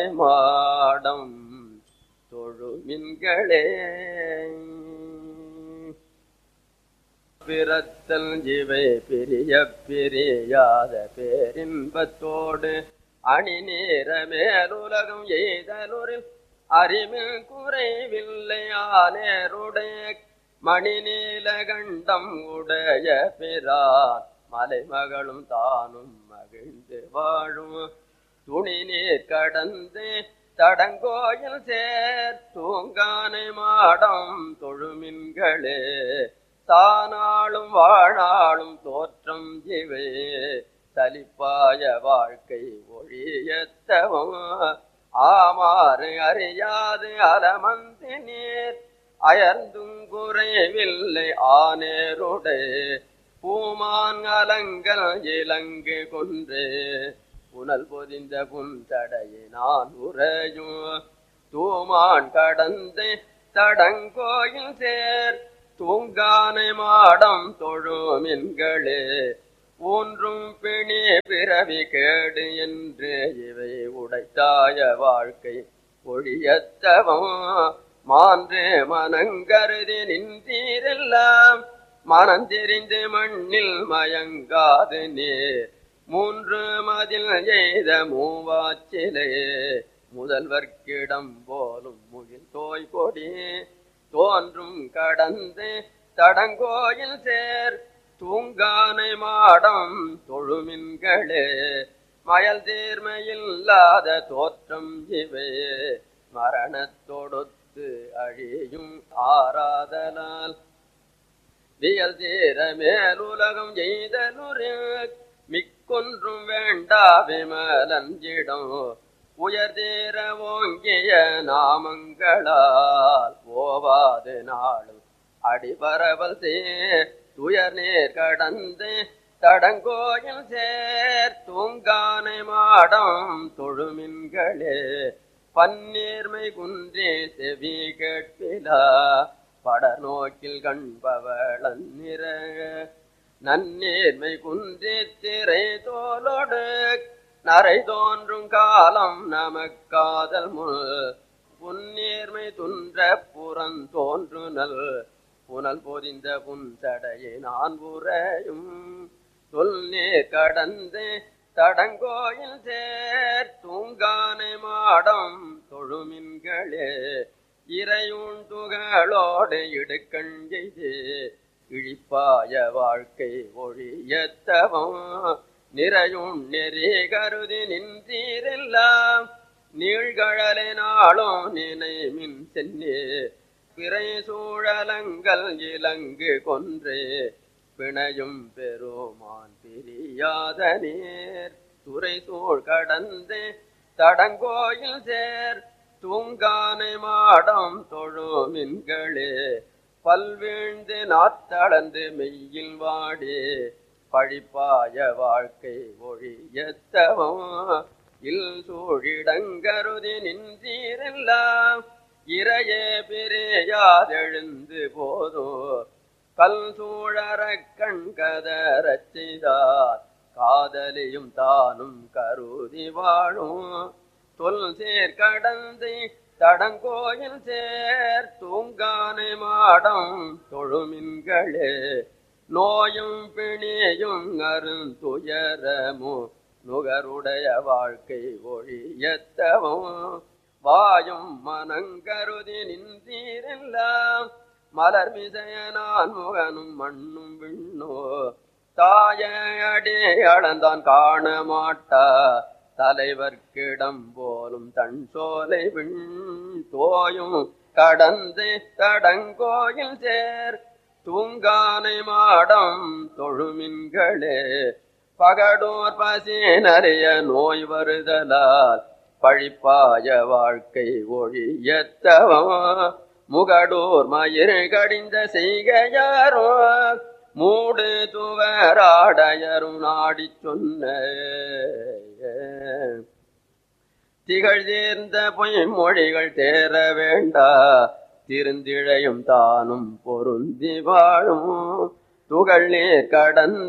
தூங்கானை மாடம் தொழுமின்களே பிறத்தல் இவை பிரிய பிரியாத பேரின்பத்தோடு அணி நேர மேலுலகம் எய்தலுரில் அறிவில் குறைவில்லையானேருடைய மணி நீலகண்டம் உடைய பிரான் மலைமகளும் தானும் மகிழ்ந்து வாழும் துணி நீர் கடந்து தடங்கோயில் சேர் தூங்கானை மாடம் தொழுமின்களே தானாளும் வாழாளும் தோற்றம் இவை சலிப்பாய வாழ்க்கை ஒழியத்தவம் ஆமாறு அறியாது அலமந்து நீர் அயர்ந்தும் குறைவில்லை ஆனேருடே பூமான் அலங்கள் இலங்கு கொன்று புனல் பொதிந்த புந்தடையினான் உறையும் தூமான் கடந்து தடங்கோயில் சேர் தூங்கானை மாடம் தொழுமின்களே ஊன்றும் பிணி பிறவி கேடு என்று இவை உடைத்தாய வாழ்க்கை ஒழியத்தவம் மான்று மனங்கருதி நின்றீரெல்லாம் மனந்தெறிந்து மண்ணில் மயங்காது நீர் மூன்று மதில் எய்த மூவாச்சிலே முதல்வர்க்கிடம் போலும் முகில் தோய் கொடி தோன்றும் கடந்து தடங்கோயில் சேர் தூங்கானை மாடம் தொழுமின்களே மயல் தீர்மையில்லாத தோற்றம் இவே மரணத்தொடுத்து அழியும் ஆராதலால் வியல் தீர மேலுலகம் எய்தலுரு மிக்கொன்றும் வேண்டா விமலஞ்சிடம் உயர் தீர ஓங்கிய நாமங்களால் ஓவாது நாளும் அடிபரவல் சேர் துயர் நேர் கடந்து தடங்கோயில் சேர் தூங்கானை மாடம் தொழுமின்களே பன்னீர்மை குன்றே செவி கேட்பிலா படநோக்கில் கண்பவளன் நிற நன்னீர்மை குன்றே திரை தோலோடு நரை தோன்றும் காலம் நமக்காதல் முன் புன்னீர்மை துன்ற புறந்தோன்றுனல் புனல் பொதிந்த புன்சடையை நான் உறையும் தொல்நீர் கடந்து தடங்கோயில் சேர் தூங்கானை மாடம் தொழுமின்களே இறையுண் துகளோடு இடுக்கண் செய்து இழிப்பாய வாழ்க்கை ஒழியத்தவம் நிறையும் நெறி கருதி நின்றீரெல்லாம் நீழ்கழலை நாளும் நினைமின் சென்னே பிறை சூழலங்கள் இலங்கு கொன்றே பிணையும் பெருமான் பிரியாத நீர் துறை சூழ் கடந்து தடங்கோயில் சேர் தூங்கானை மாடம் தொழுமின்களே பல்வீழ்ந்து நாத்தளந்து மெய்யில் வாடி பழிப்பாய வாழ்க்கை ஒழியத்தவம் இல் சூழிடங்கருதி நின்றீரெல்லாம் இறையே பிரியாதெழுந்து போதோ கல் சூழற கண் கதறச் செய்தார் காதலியும் தானும் கருதி வாழும் தொல் சேர் கடந்து தடங்கோயில் சேர் தூங்கானை மாடம் தொழுமின்களே நோயும் பிணியும் அருந்துயரமோ நுகருடைய வாழ்க்கை ஒழியத்தவும் வாயும் மனங்கருதி நின்றீரெல்லாம் மலர் மிசையனான் முகனும் மண்ணும் விண்ணோ தாய அடி அளந்தான் காண மாட்டா தலைவர்க்கிடம் போலும் தன் சோலை விண் தோயும் கடந்து தடங்கோயில் சேர் தூங்கானை மாடம் தொழுமின்களே பகடோர் பசி நிறைய நோய் வருதலால் பழிப்பாய வாழ்க்கை ஒழியத்தவம் முகடூர் மயிர் கடிந்த செய்கையாரோ மூடு துவராடையரும் நாடி சொன்ன திகழ் தேர்ந்த பொய்மொழிகள் தேர வேண்டா திருந்திழையும் தானும் பொருந்தி வாழும் துகள் நீர் கடந்த